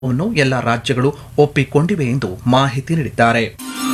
ವನ್ನು ಎಲ್ಲ ರಾಜ್ಯಗಳು ಒಪ್ಪಿಕೊಂಡಿವೆ ಎಂದು ಮಾಹಿತಿ ನೀಡಿದ್ದಾರೆ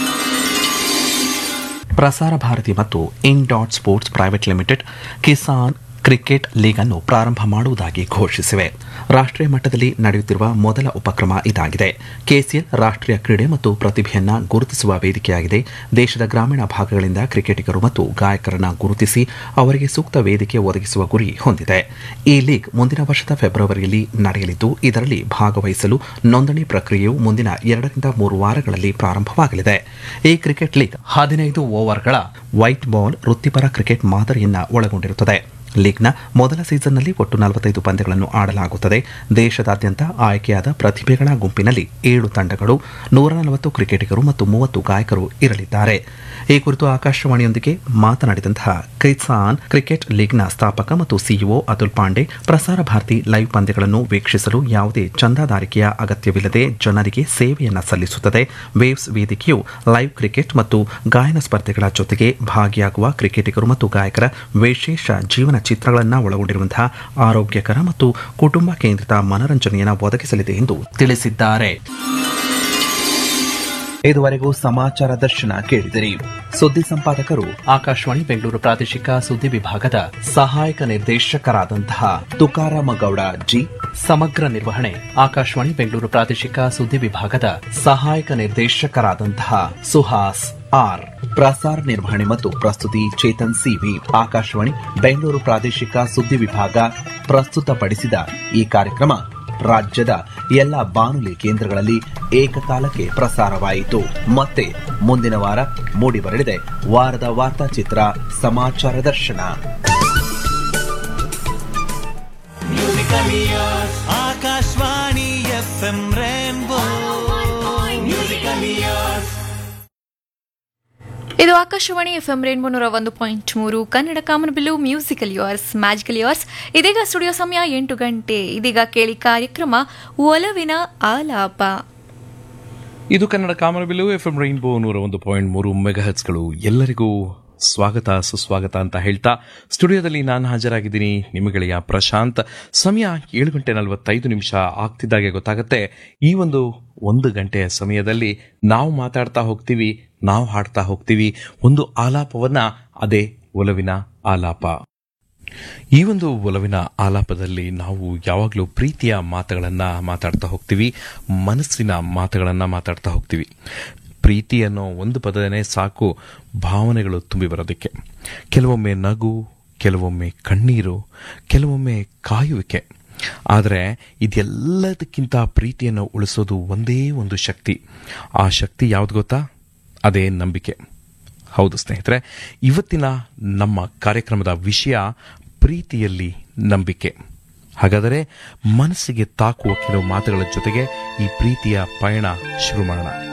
ಪ್ರಸಾರ ಭಾರತಿ ಮತ್ತು in dot sports private limited Kisan cricket league ಅನ್ನು ಪ್ರಾರಂಭ ಮಾಡುವುದಾಗಿ ಘೋಷಿಸಿವೆ ರಾಷ್ಟ್ರೀಯ ಮಟ್ಟದಲ್ಲಿ ನಡೆಯುತ್ತಿರುವ ಮೊದಲ ಉಪಕ್ರಮ ಇದಾಗಿದೆ ಕೆಸಿಎಲ್ ರಾಷ್ಟ್ರೀಯ ಕ್ರೀಡೆ ಮತ್ತು ಪ್ರತಿಭೆಯನ್ನ ಗುರುತಿಸುವ ವೇದಿಕೆಯಾಗಿದೆ ದೇಶದ ಗ್ರಾಮೀಣ ಭಾಗಗಳಿಂದ ಕ್ರಿಕೆಟಿಗರು ಮತ್ತು ಗಾಯಕರನ್ನ ಗುರುತಿಸಿ ಅವರಿಗೆ ಸೂಕ್ತ ವೇದಿಕೆ ಒದಗಿಸುವ ಗುರಿ ಹೊಂದಿದೆ ಈ ಲೀಗ್ ಮುಂದಿನ ವರ್ಷದ ಫೆಬ್ರವರಿಯಲ್ಲಿ ನಡೆಯಲಿದ್ದು ಇದರಲ್ಲಿ ಭಾಗವಹಿಸಲು ನೋಂದಣಿ ಪ್ರಕ್ರಿಯೆಯು ಮುಂದಿನ ಎರಡರಿಂದ ಮೂರು ವಾರಗಳಲ್ಲಿ ಪ್ರಾರಂಭವಾಗಲಿದೆ ಈ ಕ್ರಿಕೆಟ್ ಲೀಗ್ ಹದಿನೈದು ಓವರ್ಗಳ ವೈಟ್ ಬಾಲ್ ವೃತ್ತಿಪರ ಕ್ರಿಕೆಟ್ ಮಾದರಿಯನ್ನ ಒಳಗೊಂಡಿರುತ್ತದೆ ಲೀಗ್ನ ಮೊದಲ ಸೀಸನ್ನಲ್ಲಿ ಒಟ್ಟು ನಲವತ್ತೈದು ಪಂದ್ಯಗಳನ್ನು ಆಡಲಾಗುತ್ತದೆ ದೇಶದಾದ್ಯಂತ ಆಯ್ಕೆಯಾದ ಪ್ರತಿಭೆಗಳ ಗುಂಪಿನಲ್ಲಿ ಏಳು ತಂಡಗಳು ನೂರ ನಲವತ್ತು ಕ್ರಿಕೆಟಿಗರು ಮತ್ತು ಮೂವತ್ತು ಗಾಯಕರು ಇರಲಿದ್ದಾರೆ ಈ ಕುರಿತು ಆಕಾಶವಾಣಿಯೊಂದಿಗೆ ಮಾತನಾಡಿದಂತಹ ಕಿಸಾನ್ ಕ್ರಿಕೆಟ್ ಲೀಗ್ನ ಸ್ಥಾಪಕ ಮತ್ತು ಸಿಇಒ ಅತುಲ್ ಪಾಂಡೆ ಪ್ರಸಾರ ಭಾರತಿ ಲೈವ್ ಪಂದ್ಯಗಳನ್ನು ವೀಕ್ಷಿಸಲು ಯಾವುದೇ ಚಂದಾದಾರಿಕೆಯ ಅಗತ್ಯವಿಲ್ಲದೆ ಜನರಿಗೆ ಸೇವೆಯನ್ನ ಸಲ್ಲಿಸುತ್ತದೆ ವೇವ್ಸ್ ವೇದಿಕೆಯು ಲೈವ್ ಕ್ರಿಕೆಟ್ ಮತ್ತು ಗಾಯನ ಸ್ಪರ್ಧೆಗಳ ಜೊತೆಗೆ ಭಾಗಿಯಾಗುವ ಕ್ರಿಕೆಟಿಗರು ಮತ್ತು ಗಾಯಕರ ವಿಶೇಷ ಜೀವನ ಚಿತ್ರಗಳನ್ನು ಒಳಗೊಂಡಿರುವಂತಹ ಆರೋಗ್ಯಕರ ಮತ್ತು ಕುಟುಂಬ ಕೇಂದ್ರಿತ ಮನರಂಜನೆಯನ್ನು ಒದಗಿಸಲಿದೆ ಎಂದು ತಿಳಿಸಿದ್ದಾರೆ ಇದುವರೆಗೂ ಸಮಾಚಾರ ದರ್ಶನ ಕೇಳಿದಿರಿ ಸುದ್ದಿ ಸಂಪಾದಕರು ಆಕಾಶವಾಣಿ ಬೆಂಗಳೂರು ಪ್ರಾದೇಶಿಕ ಸುದ್ದಿ ವಿಭಾಗದ ಸಹಾಯಕ ನಿರ್ದೇಶಕರಾದಂತಹ ತುಕಾರಾಮ ಗೌಡ ಜಿ ಸಮಗ್ರ ನಿರ್ವಹಣೆ ಆಕಾಶವಾಣಿ ಬೆಂಗಳೂರು ಪ್ರಾದೇಶಿಕ ಸುದ್ದಿ ವಿಭಾಗದ ಸಹಾಯಕ ನಿರ್ದೇಶಕರಾದಂತಹ ಸುಹಾಸ್ ಆರ್ ಪ್ರಸಾರ ನಿರ್ವಹಣೆ ಮತ್ತು ಪ್ರಸ್ತುತಿ ಚೇತನ್ ಸಿವಿ ಆಕಾಶವಾಣಿ ಬೆಂಗಳೂರು ಪ್ರಾದೇಶಿಕ ಸುದ್ದಿ ವಿಭಾಗ ಪ್ರಸ್ತುತಪಡಿಸಿದ ಈ ಕಾರ್ಯಕ್ರಮ ರಾಜ್ಯದ ಎಲ್ಲ ಬಾನುಲಿ ಕೇಂದ್ರಗಳಲ್ಲಿ ಏಕಕಾಲಕ್ಕೆ ಪ್ರಸಾರವಾಯಿತು ಮತ್ತೆ ಮುಂದಿನ ವಾರ ಮೂಡಿಬರಲಿದೆ ವಾರದ ವಾರ್ತಾಚಿತ್ರ ಸಮಾಚಾರ ದರ್ಶನ Akashvani F M rainbow musical years ಇದು ಆಕಾಶವಾಣಿ ಎಫ್ ಎಂ ರೇನ್ಬೋ ನೂರ ಒಂದು ಪಾಯಿಂಟ್ ಮೂರು ಕನ್ನಡ ಕಾಮನಬಿಲ್ಲು ಮ್ಯೂಸಿಕಲ್ ಇಯರ್ಸ್ ಮ್ಯಾಜಿಕಲ್ ಇಯರ್ಸ್ ಇದೀಗ ಸ್ಟುಡಿಯೋ ಸಮಯ ಎಂಟು ಗಂಟೆ ಇದೀಗ ಕೇಳಿ ಕಾರ್ಯಕ್ರಮ ಒಲವಿನ ಆಲಾಪ ಇದು ಕನ್ನಡ ಕಾಮನಬಿಲ್ಲು ಎಫ್ ಎಂ ರೈನ್ಬೋ ನೂರ ಒಂದು ಪಾಯಿಂಟ್ ಮೂರು ಮೆಗಾಹತ್ಸ್ಗಳು ಎಲ್ಲರಿಗೂ ಸ್ವಾಗತ ಸುಸ್ವಾಗತ ಅಂತ ಹೇಳ್ತಾ ಸ್ಟುಡಿಯೋದಲ್ಲಿ ನಾನು ಹಾಜರಾಗಿದ್ದೀನಿ ನಿಮಗೆಳೆಯ ಪ್ರಶಾಂತ್ ಸಮಯ ಏಳು ಗಂಟೆ ನಲವತ್ತೈದು ನಿಮಿಷ ಆಗ್ತಿದ್ದಾಗೆ ಗೊತ್ತಾಗುತ್ತೆ ಈ ಒಂದು ಒಂದು ಗಂಟೆಯ ಸಮಯದಲ್ಲಿ ನಾವು ಮಾತಾಡ್ತಾ ಹೋಗ್ತೀವಿ ನಾವು ಹಾಡ್ತಾ ಹೋಗ್ತೀವಿ ಒಂದು ಆಲಾಪವನ್ನ ಅದೇ ಒಲವಿನ ಆಲಾಪ ಈ ಒಂದು ಒಲವಿನ ಆಲಾಪದಲ್ಲಿ ನಾವು ಯಾವಾಗಲೂ ಪ್ರೀತಿಯ ಮಾತುಗಳನ್ನ ಮಾತಾಡ್ತಾ ಹೋಗ್ತೀವಿ ಮನಸ್ಸಿನ ಮಾತುಗಳನ್ನ ಮಾತಾಡ್ತಾ ಹೋಗ್ತೀವಿ ಪ್ರೀತಿ ಅನ್ನೋ ಒಂದು ಪದನೇ ಸಾಕು ಭಾವನೆಗಳು ತುಂಬಿ ಬರೋದಕ್ಕೆ ಕೆಲವೊಮ್ಮೆ ನಗು ಕೆಲವೊಮ್ಮೆ ಕಣ್ಣೀರು ಕೆಲವೊಮ್ಮೆ ಕಾಯುವಿಕೆ ಆದರೆ ಇದೆಲ್ಲದಕ್ಕಿಂತ ಪ್ರೀತಿಯನ್ನು ಉಳಿಸೋದು ಒಂದೇ ಒಂದು ಶಕ್ತಿ ಆ ಶಕ್ತಿ ಯಾವ್ದು ಗೊತ್ತಾ ಅದೇ ನಂಬಿಕೆ ಹೌದು ಸ್ನೇಹಿತರೆ ಇವತ್ತಿನ ನಮ್ಮ ಕಾರ್ಯಕ್ರಮದ ವಿಷಯ ಪ್ರೀತಿಯಲ್ಲಿ ನಂಬಿಕೆ ಹಾಗಾದರೆ ಮನಸ್ಸಿಗೆ ತಾಕುವ ಕೆಲವು ಮಾತುಗಳ ಜೊತೆಗೆ ಈ ಪ್ರೀತಿಯ ಪಯಣ ಶುರು ಮಾಡೋಣ